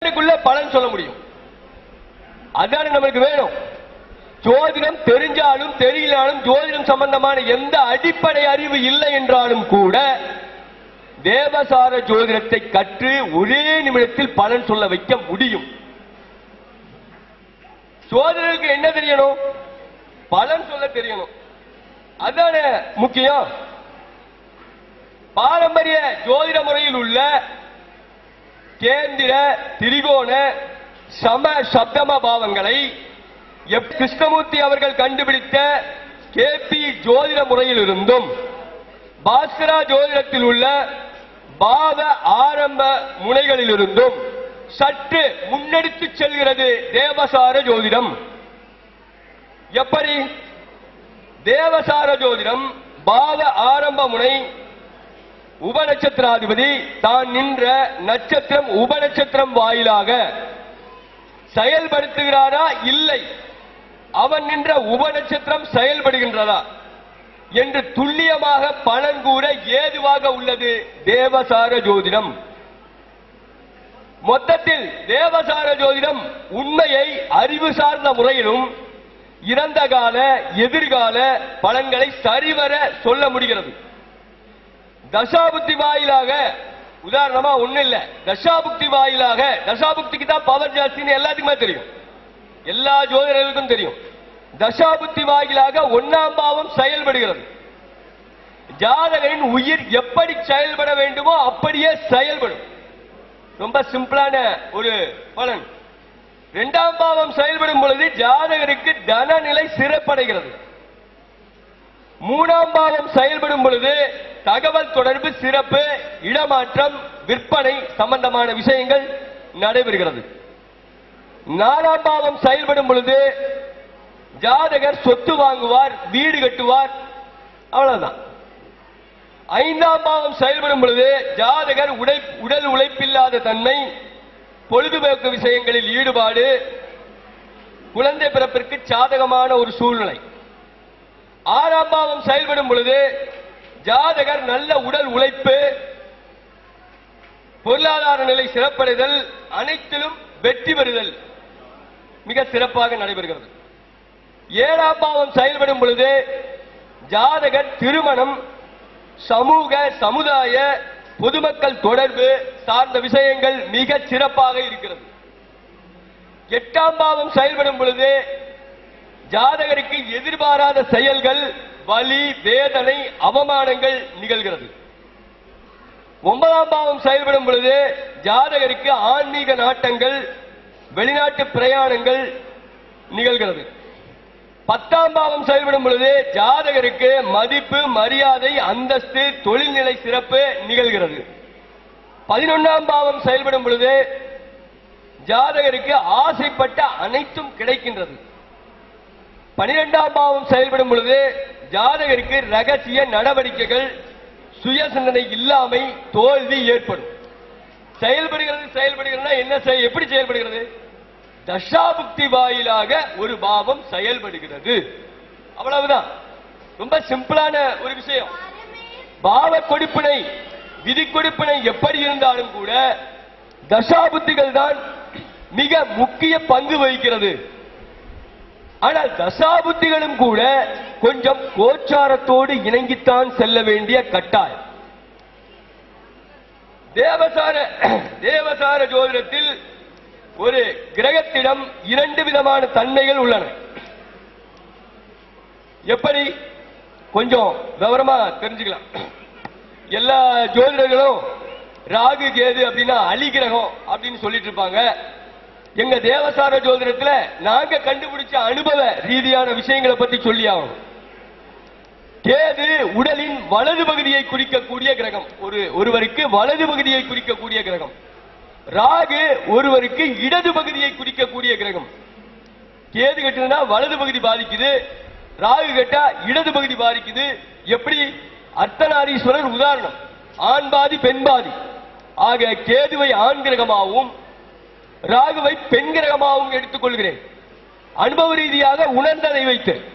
அதுக்குள்ள பலன் சொல்ல முடியும் அதான நமக்கு வேணும் ஜோதிடம் தெரிஞ்சாலும் தெரியலாலும் ஜோதிடம் சம்பந்தமான எந்த அடிப்படை அறிவு இல்லை என்றாலும் கூட தேவசார ஜோதிடத்தை கற்று ஒரே நிமிடத்தில் பலன் சொல்ல வைக்க முடியும் ஜோதிடருக்கு என்ன தெரியணும் பலன் சொல்ல தெரியணும் அதானே முக்கியம் பாரம்பரிய ஜோதிட முறையில் உள்ள கேந்திர திரிகோண சம சப்தம பாவங்களை எப் கிருஷ்ணமூர்த்தி அவர்கள் கண்டுபிடித்த கேபி ஜோதிட முறையில் இருந்தும் பாஸ்கரா ஜோதிடத்தில் உள்ள பாவ ஆரம்ப முனைகளில் இருந்தும் சற்று முன்னெடுத்து செல்கிறது தேவசார ஜோதிடம் எப்படி தேவசார ஜோதிடம் பாவ ஆரம்ப முனை உபநட்சத்திராதிபதி தான் நின்ற நட்சத்திரம் உபநட்சத்திரம் வாயிலாக செயல்படுத்துகிறாரா இல்லை அவன் நின்ற உபநட்சத்திரம் செயல்படுகின்றதா என்று துல்லியமாக பலன் கூற ஏதுவாக உள்ளது தேவசார ஜோதிடம் மொத்தத்தில் தேவசார ஜோதிடம் உண்மையை அறிவு சார்ந்த முறையிலும் இறந்த கால எதிர்கால பலன்களை சரிவர சொல்ல முடிகிறது தசாபுக்தி வாயிலாக உதாரணமா ஒண்ணு இல்ல தசாபுக்தி வாயிலாக தசாபுக்திக்கு தான் பவர் ஜாஸ்தின்னு எல்லாத்துக்குமே தெரியும் எல்லா ஜோதிடர்களுக்கும் தெரியும் தசாபுக்தி வாயிலாக ஒன்னாம் பாவம் செயல்படுகிறது ஜாதகரின் உயிர் எப்படி செயல்பட வேண்டுமோ அப்படியே செயல்படும் ரொம்ப சிம்பிளான ஒரு பலன் இரண்டாம் பாவம் செயல்படும் பொழுது ஜாதகருக்கு தனநிலை சிறப்படைகிறது மூணாம் பாவம் செயல்படும் பொழுது தகவல் தொடர்பு சிறப்பு இடமாற்றம் விற்பனை சம்பந்தமான விஷயங்கள் நடைபெறுகிறது நாலாம் பாவம் செயல்படும் பொழுது ஜாதகர் சொத்து வாங்குவார் வீடு கட்டுவார் அவ்வளவுதான் ஐந்தாம் பாவம் செயல்படும் பொழுது ஜாதகர் உடை உடல் உழைப்பில்லாத தன்மை பொழுதுபோக்கு விஷயங்களில் ஈடுபாடு குழந்தை பிறப்பிற்கு சாதகமான ஒரு சூழ்நிலை ஆறாம் பாவம் செயல்படும் பொழுது ஜாதகர் நல்ல உடல் உழைப்பு பொருளாதார நிலை சிறப்படைதல் அனைத்திலும் வெற்றி பெறுதல் மிக சிறப்பாக நடைபெறுகிறது ஏழாம் பாவம் செயல்படும் பொழுது ஜாதகர் திருமணம் சமூக சமுதாய பொதுமக்கள் தொடர்பு சார்ந்த விஷயங்கள் மிக சிறப்பாக இருக்கிறது எட்டாம் பாவம் செயல்படும் பொழுது ஜாதகருக்கு எதிர்பாராத செயல்கள் வலி வேதனை அவமானங்கள் நிகழ்கிறது ஒன்பதாம் பாவம் செயல்படும் பொழுது ஜாதகருக்கு ஆன்மீக நாட்டங்கள் வெளிநாட்டு பிரயாணங்கள் நிகழ்கிறது பத்தாம் பாவம் செயல்படும் பொழுது ஜாதகருக்கு மதிப்பு மரியாதை அந்தஸ்து தொழில்நிலை சிறப்பு நிகழ்கிறது பதினொன்னாம் பாவம் செயல்படும் பொழுது ஜாதகருக்கு ஆசைப்பட்ட அனைத்தும் கிடைக்கின்றது பனிரெண்டாம் பாவம் செயல்படும் பொழுது ஜாதகருக்கு ரகசிய நடவடிக்கைகள் சுய சிந்தனை இல்லாமை தோல்வி ஏற்படும் செயல்படுகிறது செயல்படுகிறதுனா என்ன செய்- எப்படி செயல்படுகிறது தசாபுக்தி வாயிலாக ஒரு பாவம் செயல்படுகிறது அவ்வளவுதான் ரொம்ப சிம்பிளான ஒரு விஷயம் பாவ கொடுப்பினை விதி கொடுப்பினை எப்படி இருந்தாலும் கூட தசாபுத்திகள் தான் மிக முக்கிய பங்கு வகிக்கிறது ஆனால் தசாபுத்திகளும் கூட கொஞ்சம் கோச்சாரத்தோடு இணங்கித்தான் செல்ல வேண்டிய கட்டாயம் தேவசார தேவசார ஜோதிடத்தில் ஒரு கிரகத்திடம் இரண்டு விதமான தன்மைகள் உள்ளன எப்படி கொஞ்சம் விவரமா தெரிஞ்சுக்கலாம் எல்லா ஜோதிடர்களும் ராகு கேது அப்படின்னா அலி கிரகம் அப்படின்னு சொல்லிட்டு இருப்பாங்க எங்க தேவசார ஜோதிடத்துல நாங்க கண்டுபிடிச்ச அனுபவ ரீதியான விஷயங்களை பத்தி சொல்லி ஆகணும் கேது உடலின் வலது பகுதியை குறிக்கக்கூடிய கிரகம் ஒரு ஒருவருக்கு வலது பகுதியை குறிக்கக்கூடிய கிரகம் ராகு ஒருவருக்கு இடது பகுதியை குறிக்கக்கூடிய கிரகம் கேது கட்டுனா வலது பகுதி பாதிக்குது ராகு கட்டா இடது பகுதி பாதிக்குது எப்படி அர்த்தநாரீஸ்வரர் உதாரணம் ஆண் பாதி பெண் பாதி ஆக கேதுவை ஆண் கிரகமாகவும் ராகுவை பெண் கிரகமாகவும் எடுத்துக்கொள்கிறேன் அனுபவ ரீதியாக உணர்ந்ததை வைத்து